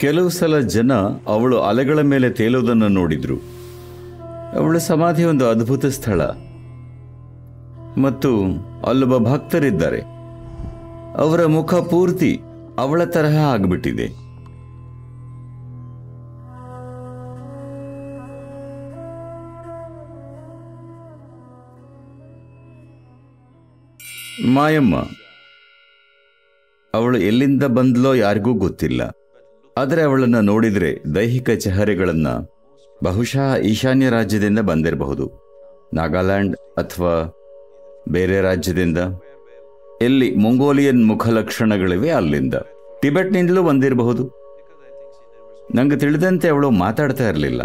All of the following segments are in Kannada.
ಕೆಲವು ಸಲ ಜನ ಅವಳು ಅಲೆಗಳ ಮೇಲೆ ತೇಲುವುದನ್ನು ನೋಡಿದ್ರು ಅವಳ ಸಮಾಧಿ ಒಂದು ಅದ್ಭುತ ಸ್ಥಳ ಮತ್ತು ಅಲ್ಲೊಬ್ಬ ಭಕ್ತರಿದ್ದಾರೆ ಅವರ ಮುಖ ಪೂರ್ತಿ ಅವಳ ತರಹ ಆಗ್ಬಿಟ್ಟಿದೆ ಮಾಯಮ್ಮ ಅವಳು ಎಲ್ಲಿಂದ ಬಂದ್ಲೋ ಯಾರಿಗೂ ಗೊತ್ತಿಲ್ಲ ಆದರೆ ಅವಳನ್ನು ನೋಡಿದರೆ ದೈಹಿಕ ಚಹರೆಗಳನ್ನ ಬಹುಶಃ ಈಶಾನ್ಯ ರಾಜ್ಯದಿಂದ ಬಂದಿರಬಹುದು ನಾಗಾಲ್ಯಾಂಡ್ ಅಥವಾ ಬೇರೆ ರಾಜ್ಯದಿಂದ ಎಲ್ಲಿ ಮಂಗೋಲಿಯನ್ ಮುಖಲಕ್ಷಣಗಳಿವೆ ಅಲ್ಲಿಂದ ಟಿಬೆಟ್ನಿಂದಲೂ ಬಂದಿರಬಹುದು ನಂಗೆ ತಿಳಿದಂತೆ ಅವಳು ಮಾತಾಡ್ತಾ ಇರಲಿಲ್ಲ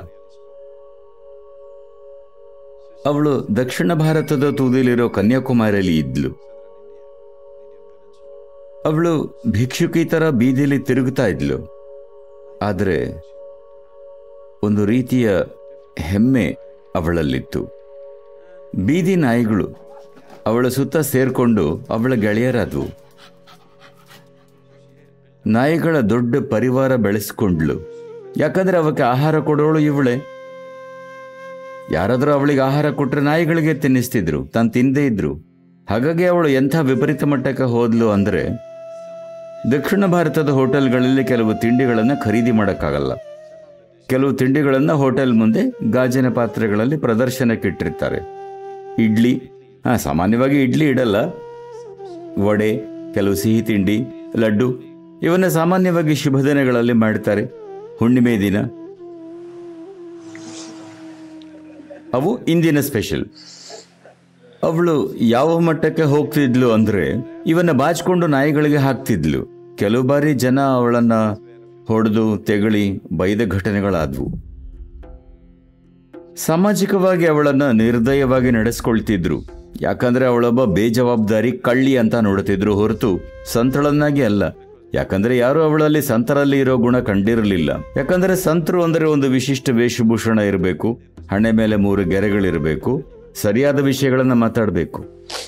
ಅವಳು ದಕ್ಷಿಣ ಭಾರತದ ತೂದಿಲಿರೋ ಕನ್ಯಾಕುಮಾರಿಯಲ್ಲಿ ಇದ್ಲು ಅವಳು ಭಿಕ್ಷುಕಿ ತರ ಬೀದಿಲಿ ತಿರುಗುತ್ತಾ ಇದ್ಲು ಆದರೆ ಒಂದು ರೀತಿಯ ಹೆಮ್ಮೆ ಅವಳಲ್ಲಿತ್ತು ಬೀದಿ ನಾಯಿಗಳು ಅವಳ ಸುತ್ತ ಸೇರ್ಕೊಂಡು ಅವಳ ಗೆಳೆಯರಾದವು ನಾಯಿಗಳ ದೊಡ್ಡ ಪರಿವಾರ ಬೆಳೆಸ್ಕೊಂಡ್ಲು ಯಾಕಂದ್ರೆ ಅವಕ್ಕೆ ಆಹಾರ ಕೊಡೋಳು ಇವಳೆ ಯಾರಾದರೂ ಅವಳಿಗೆ ಆಹಾರ ಕೊಟ್ಟರೆ ನಾಯಿಗಳಿಗೆ ತಿನ್ನಿಸ್ತಿದ್ರು ತಾನು ತಿಂದೇ ಇದ್ರು ಹಾಗಾಗಿ ಅವಳು ಎಂಥ ವಿಪರೀತ ಮಟ್ಟಕ್ಕೆ ಹೋದ್ಲು ಅಂದರೆ ದಕ್ಷಿಣ ಭಾರತದ ಹೋಟೆಲ್ಗಳಲ್ಲಿ ಕೆಲವು ತಿಂಡಿಗಳನ್ನು ಖರೀದಿ ಮಾಡೋಕ್ಕಾಗಲ್ಲ ಕೆಲವು ತಿಂಡಿಗಳನ್ನು ಹೋಟೆಲ್ ಮುಂದೆ ಗಾಜಿನ ಪಾತ್ರೆಗಳಲ್ಲಿ ಪ್ರದರ್ಶನಕ್ಕೆ ಇಟ್ಟಿರ್ತಾರೆ ಇಡ್ಲಿ ಹಾಂ ಸಾಮಾನ್ಯವಾಗಿ ಇಡ್ಲಿ ಇಡಲ್ಲ ವಡೆ ಕೆಲವು ಸಿಹಿ ತಿಂಡಿ ಲಡ್ಡು ಇವನ್ನ ಸಾಮಾನ್ಯವಾಗಿ ಶುಭ ದಿನಗಳಲ್ಲಿ ಮಾಡ್ತಾರೆ ಹುಣ್ಣಿಮೆ ದಿನ ಅವು ಇಂದಿನ ಸ್ಪೆಷಲ್ ಅವಳು ಯಾವ ಮಟ್ಟಕ್ಕೆ ಹೋಗ್ತಿದ್ಲು ಅಂದ್ರೆ ಇವನ್ನ ಬಾಚಿಕೊಂಡು ನಾಯಿಗಳಿಗೆ ಹಾಕ್ತಿದ್ಲು ಕೆಲವು ಬಾರಿ ಜನ ಅವಳನ್ನ ಹೊಡೆದು ತೆಗಳಿ ಬೈದ ಘಟನೆಗಳಾದವು ಸಾಮಾಜಿಕವಾಗಿ ಅವಳನ್ನ ನಿರ್ದಯವಾಗಿ ನಡೆಸ್ಕೊಳ್ತಿದ್ರು ಯಾಕಂದ್ರೆ ಅವಳೊಬ್ಬ ಬೇಜವಾಬ್ದಾರಿ ಕಳ್ಳಿ ಅಂತ ನೋಡ್ತಿದ್ರು ಹೊರತು ಸಂತಳನ್ನಾಗಿ ಅಲ್ಲ ಯಾಕಂದ್ರೆ ಯಾರು ಅವಳಲ್ಲಿ ಸಂತರಲ್ಲಿ ಇರೋ ಗುಣ ಕಂಡಿರಲಿಲ್ಲ ಯಾಕಂದ್ರೆ ಸಂತರು ಅಂದ್ರೆ ಒಂದು ವಿಶಿಷ್ಟ ವೇಷಭೂಷಣ ಇರಬೇಕು ಹಣೆ ಮೇಲೆ ಮೂರು ಗೆರೆಗಳಿರಬೇಕು ಸರಿಯಾದ ವಿಷಯಗಳನ್ನ ಮಾತಾಡಬೇಕು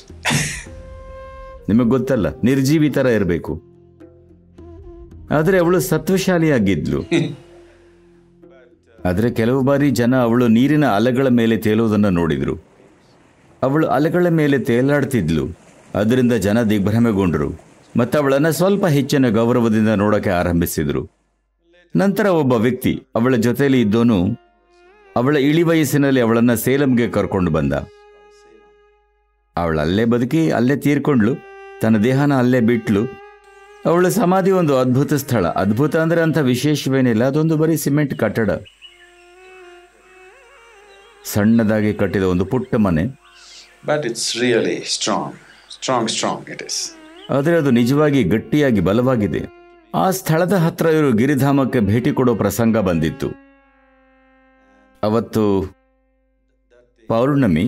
ನಿಮಗೆ ಗೊತ್ತಲ್ಲ ನಿರ್ಜೀವಿ ತರ ಇರಬೇಕು ಆದರೆ ಅವಳು ಸತ್ವಶಾಲಿಯಾಗಿದ್ಲು ಆದರೆ ಕೆಲವು ಬಾರಿ ಜನ ಅವಳು ನೀರಿನ ಅಲೆಗಳ ಮೇಲೆ ತೇಲುವುದನ್ನು ನೋಡಿದ್ರು ಅವಳು ಅಲೆಗಳ ಮೇಲೆ ತೇಲಾಡ್ತಿದ್ಲು ಅದರಿಂದ ಜನ ದಿಗ್ಭ್ರಮೆಗೊಂಡರು ಮತ್ತು ಅವಳನ್ನು ಸ್ವಲ್ಪ ಹೆಚ್ಚಿನ ಗೌರವದಿಂದ ನೋಡೋಕೆ ಆರಂಭಿಸಿದ್ರು ನಂತರ ಒಬ್ಬ ವ್ಯಕ್ತಿ ಅವಳ ಜೊತೆಯಲ್ಲಿ ಇದ್ದೋನು ಅವಳ ಇಳಿ ವಯಸ್ಸಿನಲ್ಲಿ ಅವಳನ್ನ ಸೇಲಂಗೆ ಕರ್ಕೊಂಡು ಬಂದ ಅವಳು ಅಲ್ಲೇ ಬದುಕಿ ಅಲ್ಲೇ ತೀರ್ಕೊಂಡ್ಲು ತನ್ನ ದೇಹನ ಅಲ್ಲೇ ಬಿಟ್ಲು ಅವಳ ಸಮಾಧಿ ಒಂದು ಅದ್ಭುತ ಸ್ಥಳ ಅದ್ಭುತ ಅಂದ್ರೆ ಅಂತ ವಿಶೇಷವೇನಿಲ್ಲ ಅದೊಂದು ಬರೀ ಸಿಮೆಂಟ್ ಕಟ್ಟಡ ಸಣ್ಣದಾಗಿ ಕಟ್ಟಿದ ಒಂದು ಪುಟ್ಟ ಮನೆ But it's really strong. Strong, strong it is. ಆದರೆ ಅದು ನಿಜವಾಗಿ ಗಟ್ಟಿಯಾಗಿ ಬಲವಾಗಿದೆ ಆ ಸ್ಥಳದ ಹತ್ರ ಇವರು ಗಿರಿಧಾಮಕ್ಕೆ ಭೇಟಿ ಕೊಡೋ ಪ್ರಸಂಗ ಬಂದಿತ್ತು ಅವತ್ತು ಪೌರ್ಣಮಿ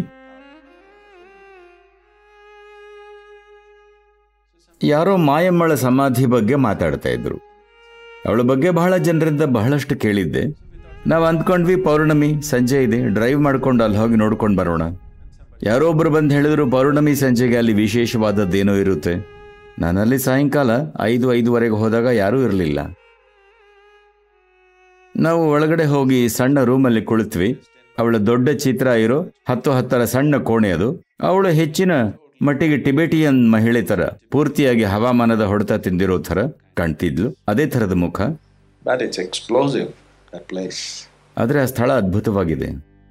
ಯಾರೋ ಮಾಯಮ್ಮಳ ಸಮಾಧಿ ಬಗ್ಗೆ ಮಾತಾಡ್ತಾ ಇದ್ರು ಅವಳ ಬಗ್ಗೆ ಬಹಳ ಜನರಿಂದ ಬಹಳಷ್ಟು ಕೇಳಿದ್ದೆ ನಾವು ಅಂದ್ಕೊಂಡ್ವಿ ಪೌರ್ಣಮಿ ಸಂಜೆ ಇದೆ ಡ್ರೈವ್ ಮಾಡ್ಕೊಂಡು ಅಲ್ಲಿ ಹೋಗಿ ನೋಡ್ಕೊಂಡು ಬರೋಣ ಯಾರೋ ಒಬ್ರು ಬಂದು ಹೇಳಿದ್ರು ಪೌರ್ಣಮಿ ಸಂಜೆಗೆ ಅಲ್ಲಿ ವಿಶೇಷವಾದದ್ದೇನೋ ಇರುತ್ತೆ ನಾನಲ್ಲಿ ಸಾಯಂಕಾಲ ಐದು ಐದುವರೆಗೆ ಹೋದಾಗ ಯಾರೂ ಇರಲಿಲ್ಲ ನಾವು ಒಳಗಡೆ ಹೋಗಿ ಸಣ್ಣ ರೂಮಲ್ಲಿ ಕುಳಿತ್ವಿ ಅವಳ ದೊಡ್ಡ ಚಿತ್ರ ಇರೋ ಹತ್ತು ಹತ್ತರ ಸಣ್ಣ ಕೋಣೆ ಅದು ಅವಳು ಹೆಚ್ಚಿನ ಮಟ್ಟಿಗೆ ಟಿಬೆಟಿಯನ್ ಮಹಿಳೆ ತರ ಪೂರ್ತಿಯಾಗಿ ಹವಾಮಾನದ ಹೊಡೆತ ತಿಂದಿರೋ ಥರ ಕಾಣ್ತಿದ್ಲು ಅದೇ ಥರದ ಮುಖ But it's explosive, that place. ಆದರೆ ಆ ಸ್ಥಳ ಅದ್ಭುತವಾಗಿದೆ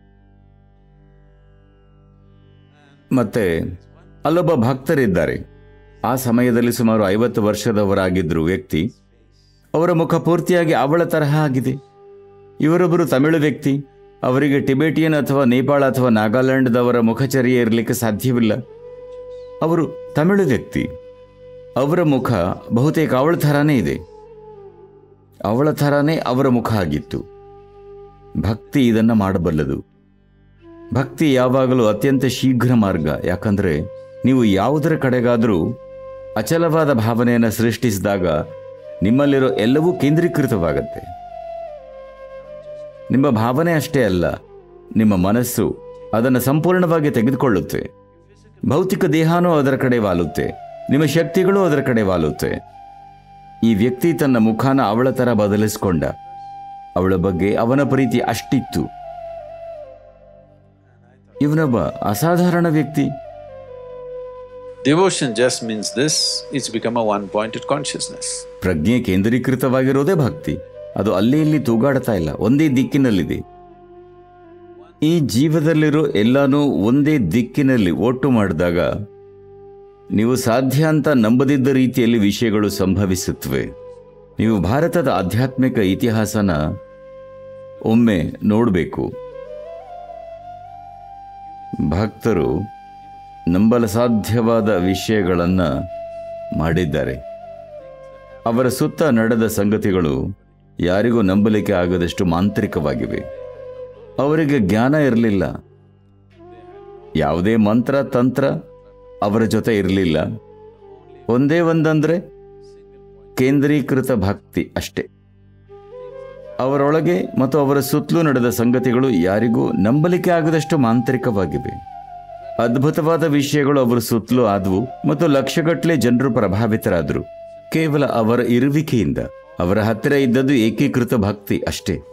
ಮತ್ತೆ ಅಲ್ಲೊಬ್ಬ ಭಕ್ತರಿದ್ದಾರೆ ಆ ಸಮಯದಲ್ಲಿ ಸುಮಾರು ಐವತ್ತು ವರ್ಷದವರಾಗಿದ್ರು ವ್ಯಕ್ತಿ ಅವರ ಮುಖ ಪೂರ್ತಿಯಾಗಿ ಅವಳ ತರಹ ಆಗಿದೆ ಇವರೊಬ್ಬರು ತಮಿಳು ವ್ಯಕ್ತಿ ಅವರಿಗೆ ಟಿಬೆಟಿಯನ್ ಅಥವಾ ನೇಪಾಳ ಅಥವಾ ನಾಗಾಲ್ಯಾಂಡ್ದವರ ಮುಖಚರ್ಯೆ ಇರಲಿಕ್ಕೆ ಸಾಧ್ಯವಿಲ್ಲ ಅವರು ತಮಿಳು ವ್ಯಕ್ತಿ ಅವರ ಮುಖ ಬಹುತೇಕ ಅವಳ ಥರಾನೇ ಇದೆ ಅವಳ ಥರಾನೇ ಅವರ ಮುಖ ಆಗಿತ್ತು ಭಕ್ತಿ ಇದನ್ನ ಮಾಡಬಲ್ಲದು ಭಕ್ತಿ ಯಾವಾಗಲೂ ಅತ್ಯಂತ ಶೀಘ್ರ ಮಾರ್ಗ ಯಾಕಂದ್ರೆ ನೀವು ಯಾವುದರ ಕಡೆಗಾದರೂ ಅಚಲವಾದ ಭಾವನೆಯನ್ನು ಸೃಷ್ಟಿಸಿದಾಗ ನಿಮ್ಮಲ್ಲಿರೋ ಎಲ್ಲವೂ ಕೇಂದ್ರೀಕೃತವಾಗತ್ತೆ ನಿಮ್ಮ ಭಾವನೆ ಅಷ್ಟೇ ಅಲ್ಲ ನಿಮ್ಮ ಮನಸ್ಸು ಅದನ್ನು ಸಂಪೂರ್ಣವಾಗಿ ತೆಗೆದುಕೊಳ್ಳುತ್ತೆ ಭೌತಿಕ ದೇಹನೂ ಅದರ ಕಡೆ ವಾಲುತ್ತೆ ನಿಮ್ಮ ಶಕ್ತಿಗಳು ಅದರ ಕಡೆ ವಾಲುತ್ತೆ ಈ ವ್ಯಕ್ತಿ ತನ್ನ ಮುಖಾನ ಅವಳ ಥರ ಬದಲಿಸ್ಕೊಂಡ ಅವಳ ಬಗ್ಗೆ ಅವನ ಪ್ರೀತಿ ಅಷ್ಟಿತ್ತು ಇವನೊಬ್ಬ ಅಸಾಧಾರಣ ವ್ಯಕ್ತಿ Devotion just means this it's become a one pointed consciousness. ಪ್ರಜ್ಞೆ ಕೇಂದ್ರೀಕೃತವಾಗಿರೋದೇ ಭಕ್ತಿ ಅದು ಅಲ್ಲಿ ಇಲ್ಲಿ ತೂಗಾಡ್ತಾ ಇಲ್ಲ ಒಂದೇ ದಿಕ್ಕಿನಲ್ಲಿದೆ ಈ ಜೀವದಲ್ಲಿರೋ ಎಲ್ಲಾನು ಒಂದೇ ದಿಕ್ಕಿನಲ್ಲಿ ಒಟ್ಟು ಮಾಡಿದಾಗ ನೀವು ಸಾಧ್ಯ ಅಂತ ನಂಬದಿದ್ದ ರೀತಿಯಲ್ಲಿ ವಿಷಯಗಳು ಸಂಭವಿಸುತ್ತವೆ ನೀವು ಭಾರತದ ಆಧ್ಯಾತ್ಮಿಕ ಇತಿಹಾಸನ ಒಮ್ಮೆ ನೋಡಬೇಕು ಭಕ್ತರು ನಂಬಲು ಸಾಧ್ಯವಾದ ವಿಷಯಗಳನ್ನು ಮಾಡಿದ್ದಾರೆ ಅವರ ಸುತ್ತ ನಡೆದ ಸಂಗತಿಗಳು ಯಾರಿಗೂ ನಂಬಲಿಕ್ಕೆ ಆಗದಷ್ಟು ಮಾಂತ್ರಿಕವಾಗಿವೆ ಅವರಿಗೆ ಜ್ಞಾನ ಇರಲಿಲ್ಲ ಯಾವುದೇ ಮಂತ್ರ ತಂತ್ರ ಅವರ ಜೊತೆ ಇರಲಿಲ್ಲ ಒಂದೇ ಒಂದಂದ್ರೆ ಕೇಂದ್ರೀಕೃತ ಭಕ್ತಿ ಅಷ್ಟೇ ಅವರೊಳಗೆ ಮತ್ತು ಅವರ ಸುತ್ತಲೂ ನಡೆದ ಸಂಗತಿಗಳು ಯಾರಿಗೂ ನಂಬಲಿಕ್ಕೆ ಆಗದಷ್ಟು ಮಾಂತ್ರಿಕವಾಗಿವೆ ಅದ್ಭುತವಾದ ವಿಷಯಗಳು ಅವರ ಸುತ್ತಲೂ ಆದವು ಮತ್ತು ಲಕ್ಷಗಟ್ಟಲೆ ಜನರು ಪ್ರಭಾವಿತರಾದರು ಕೇವಲ ಅವರ ಇರುವಿಕೆಯಿಂದ ಅವರ ಹತ್ತಿರ ಇದ್ದದ್ದು ಏಕೀಕೃತ ಭಕ್ತಿ ಅಷ್ಟೇ